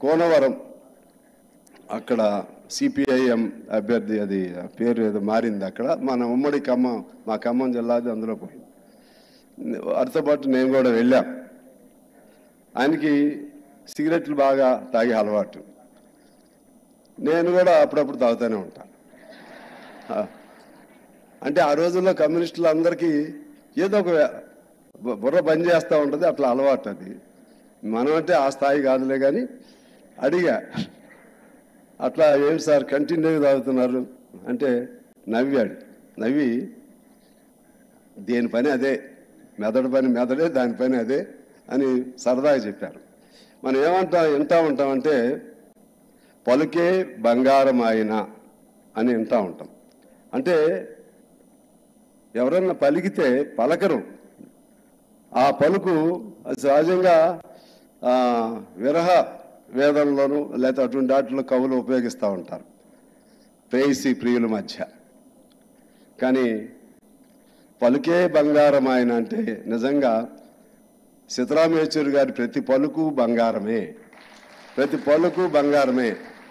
కోనవరం అక్కడ సిపిఐఎం అభ్యర్థి అది ఆ పేరు ఏదో మారింది అక్కడ మన ఉమ్మడి ఖమ్మం మా ఖమ్మం జిల్లాది అందులో పోయింది వారితో పాటు నేను కూడా వెళ్ళాం ఆయనకి సిగరెట్లు బాగా తాగే అలవాటు నేను కూడా అప్పుడప్పుడు తాగుతూనే ఉంటాను ఆ, అంటే ఆ రోజుల్లో కమ్యూనిస్టులు అందరికీ ఏదో ఒక బు- బుర్ర పని చేస్తూ ఉంటుంది అట్లా అలవాటు అది మనం అంటే ఆ స్థాయి కాదులే కానీ అడిగా అట్లా ఏం సార్ కంటిన్యూగా తాగుతున్నారు అంటే నవ్వాడు నవ్వి దేని పని అదే మెదడు పని మెదడే దాని పని అదే అని సరదాగా చెప్పారు మనం ఏమంటాం వింటా ఉంటామంటే పలుకే బంగారం ఆయన అని వింటా ఉంటాం అంటే ఎవరన్నా పలికితే పలకరు ఆ పలుకు అది సహజంగా ఆ, విరహ వేదంలోను లేకపోతే అటువంటి వాటిలో కవులు ఉపయోగిస్తూ ఉంటారు ప్రేయసి ప్రియుల మధ్య కానీ పలుకే బంగారం ఆయన అంటే నిజంగా సీతారామేశ్వరి గారి ప్రతి పలుకు బంగారమే ప్రతి పలుకు బంగారమే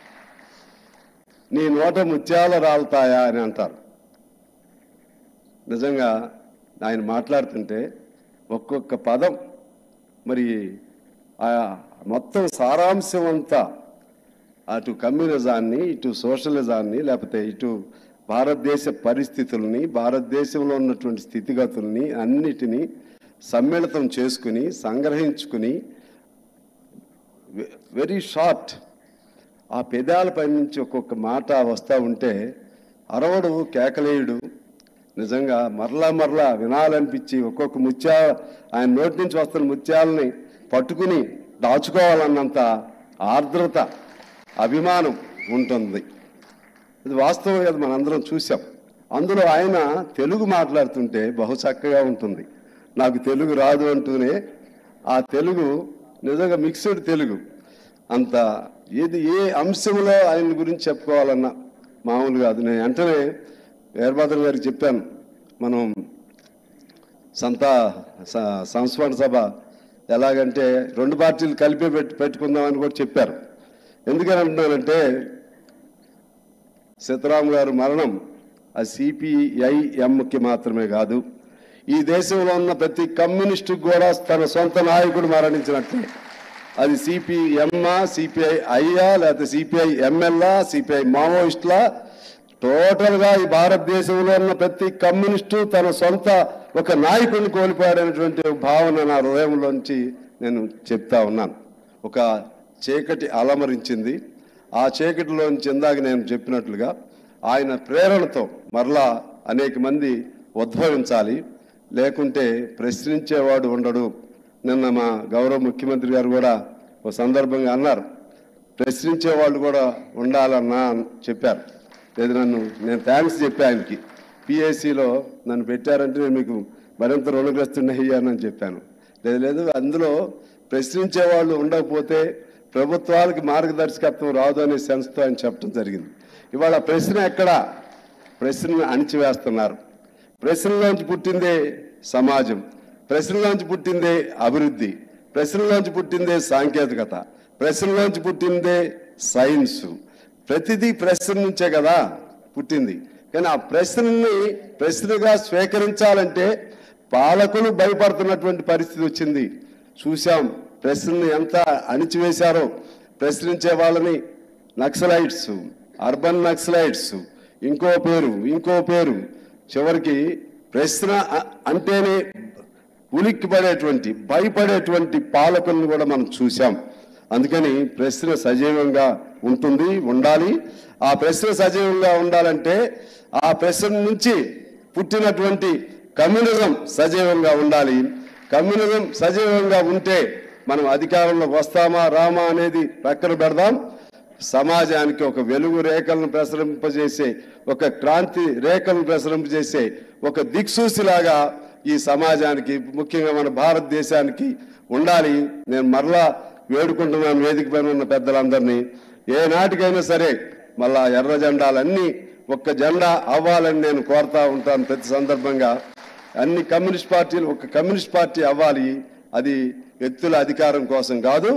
నీ నోట ముత్యాల రాలుతాయా అని అంటారు నిజంగా ఆయన మాట్లాడుతుంటే ఒక్కొక్క పదం మరి ఆ మొత్తం సారాంశం అంతా అటు కమ్యూనిజాన్ని ఇటు సోషలిజాన్ని లేకపోతే ఇటు భారతదేశ పరిస్థితుల్ని భారతదేశంలో ఉన్నటువంటి స్థితిగతుల్ని అన్నిటినీ సమ్మిళితం చేసుకుని సంగ్రహించుకుని వెరీ షార్ట్ ఆ పెదాలపై నుంచి ఒక్కొక్క మాట వస్తూ ఉంటే అరవడు కేకలేయుడు నిజంగా మరలా మరలా వినాలనిపించి ఒక్కొక్క ముత్యా ఆయన నోటి నుంచి వస్తున్న ముత్యాలని పట్టుకుని దాచుకోవాలన్నంత ఆర్ద్రత అభిమానం ఉంటుంది ఇది వాస్తవం కదా మనందరం చూసాం అందులో ఆయన తెలుగు మాట్లాడుతుంటే బహు చక్కగా ఉంటుంది నాకు తెలుగు రాదు అంటూనే ఆ తెలుగు నిజంగా మిక్స్డ్ తెలుగు అంత ఏది ఏ అంశంలో ఆయన గురించి చెప్పుకోవాలన్నా మామూలు కాదు నేను వెంటనే వీరభద్ర గారికి చెప్పాను మనం సంత స- సంస్మరణ సభ ఎలాగంటే రెండు పార్టీలు కలిపి పెట్టు పెట్టుకుందామని కూడా చెప్పారు ఎందుకని అంటున్నానంటే సీతారాం గారు మరణం ఆ సిపిఐఎంకి మాత్రమే కాదు ఈ దేశంలో ఉన్న ప్రతి కమ్యూనిస్టుకు కూడా తన సొంత నాయకుడు మరణించినట్లే అది సిపిఎంఆ సిపిఐ ఐయా లేకపోతే సిపిఐ ఎంఎల్ఆ సిపిఐ మావోయిస్టులా టోటల్గా ఈ భారతదేశంలో ఉన్న ప్రతి కమ్యూనిస్టు తన సొంత ఒక నాయకుడిని కోల్పోయాడనేటువంటి భావన నా హృదయంలోంచి నేను చెప్తా ఉన్నాను ఒక చీకటి అలమరించింది ఆ చీకటిలోంచి ఇందాక నేను చెప్పినట్లుగా ఆయన ప్రేరణతో మరలా అనేక మంది ఉద్భవించాలి లేకుంటే ప్రశ్నించేవాడు ఉండడు నిన్న మా గౌరవ ముఖ్యమంత్రి గారు కూడా ఒక సందర్భంగా అన్నారు ప్రశ్నించే వాళ్ళు కూడా ఉండాలన్నా అని చెప్పారు లేదు నన్ను నేను థ్యాంక్స్ చెప్పా ఆయనకి పిఎస్సిలో నన్ను పెట్టారంటే నేను మీకు మరింత రుణగ్రస్తుని అయ్యానని చెప్పాను లేదు లేదు అందులో ప్రశ్నించే వాళ్ళు ఉండకపోతే ప్రభుత్వాలకి మార్గదర్శకత్వం రాదు అనే సెన్స్తో ఆయన చెప్పడం జరిగింది ఇవాళ ప్రశ్న ఎక్కడా ప్రశ్నను అణిచివేస్తున్నారు ప్రశ్నలోంచి పుట్టిందే సమాజం ప్రశ్నలోంచి పుట్టిందే అభివృద్ధి ప్రశ్నలోంచి పుట్టిందే సాంకేతికత ప్రశ్నలోంచి పుట్టిందే సైన్స్ ప్రతిదీ ప్రశ్న నుంచే కదా పుట్టింది కానీ ఆ ప్రశ్నని ప్రశ్నగా స్వీకరించాలంటే పాలకులు భయపడుతున్నటువంటి పరిస్థితి వచ్చింది చూశాం ప్రశ్నని ఎంత అణిచివేశారో ప్రశ్నించే వాళ్ళని నక్సలైట్స్ అర్బన్ నక్సలైట్స్ ఇంకో పేరు ఇంకో పేరు చివరికి ప్రశ్న అ- అంటేనే ఉలిక్కి పడేటువంటి భయపడేటువంటి పాలకులను కూడా మనం చూశాం అందుకని ప్రశ్న సజీవంగా ఉంటుంది ఉండాలి ఆ ప్రశ్న సజీవంగా ఉండాలంటే ఆ ప్రశ్న నుంచి పుట్టినటువంటి కమ్యూనిజం సజీవంగా ఉండాలి కమ్యూనిజం సజీవంగా ఉంటే మనం అధికారంలోకి వస్తామా రామా అనేది పక్కన పెడదాం సమాజానికి ఒక వెలుగు రేఖలను ప్రసరింపజేసే ఒక క్రాంతి రేఖలను ప్రసరింపజేసే ఒక దిక్సూసిలాగా ఈ సమాజానికి ముఖ్యంగా మన భారతదేశానికి ఉండాలి నేను మరలా వేడుకుంటున్నాను వేదిక పైన ఉన్న పెద్దలందరినీ ఏ నాటికైనా సరే మళ్ళా ఎర్ర జెండాలన్నీ ఒక్క జెండా అవ్వాలని నేను కోరుతా ఉంటాను ప్రతి సందర్భంగా అన్ని కమ్యూనిస్ట్ పార్టీలు ఒక కమ్యూనిస్ట్ పార్టీ అవ్వాలి అది వ్యక్తుల అధికారం కోసం కాదు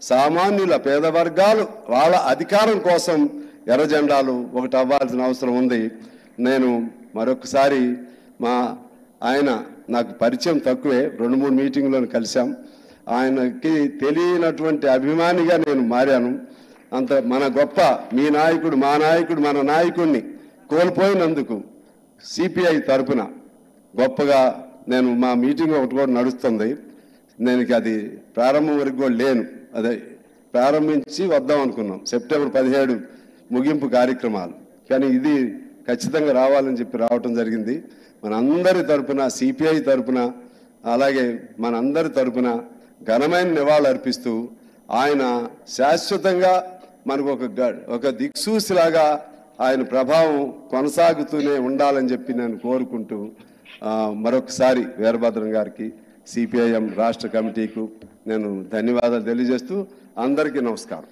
సామాన్యుల పేద వర్గాలు వాళ్ళ అధికారం కోసం ఎర్ర జెండాలు ఒకటి అవ్వాల్సిన అవసరం ఉంది నేను మరొకసారి మా ఆయన నాకు పరిచయం తక్కువే రెండు మూడు మీటింగ్లను కలిశాం ఆయనకి తెలియనటువంటి అభిమానిగా నేను మారాను అంత మన గొప్ప మీ నాయకుడు మా నాయకుడు మన నాయకుడిని కోల్పోయినందుకు సిపిఐ తరపున గొప్పగా నేను మా మీటింగ్ ఒకటి కూడా నడుస్తుంది నేను ఇక అది ప్రారంభం వరకు కూడా లేను అదే ప్రారంభించి వద్దాం అనుకున్నాం సెప్టెంబర్ పదిహేడు ముగింపు కార్యక్రమాలు కానీ ఇది ఖచ్చితంగా రావాలని చెప్పి రావటం జరిగింది మనందరి తరపున సిపిఐ తరపున అలాగే మనందరి తరపున ఘనమైన నివాళులు అర్పిస్తూ ఆయన శాశ్వతంగా మనకు ఒక గ- ఒక దిక్సూసిలాగా ఆయన ప్రభావం కొనసాగుతూనే ఉండాలని చెప్పి నేను కోరుకుంటూ ఆ, మరొకసారి వీరభద్రం గారికి సిపిఐఎం రాష్ట్ర కమిటీకు నేను ధన్యవాదాలు తెలియజేస్తూ అందరికీ నమస్కారం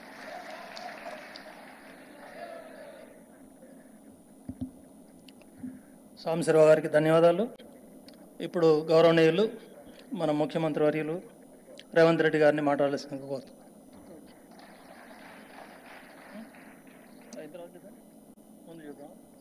సాంబశివరావు గారికి ధన్యవాదాలు ఇప్పుడు గౌరవనీయులు మన ముఖ్యమంత్రి వర్యులు రేవంత్ రెడ్డి గారిని మాట్లాడాల్సిందిగా కోరుతున్నాను ముందు చూద్దాం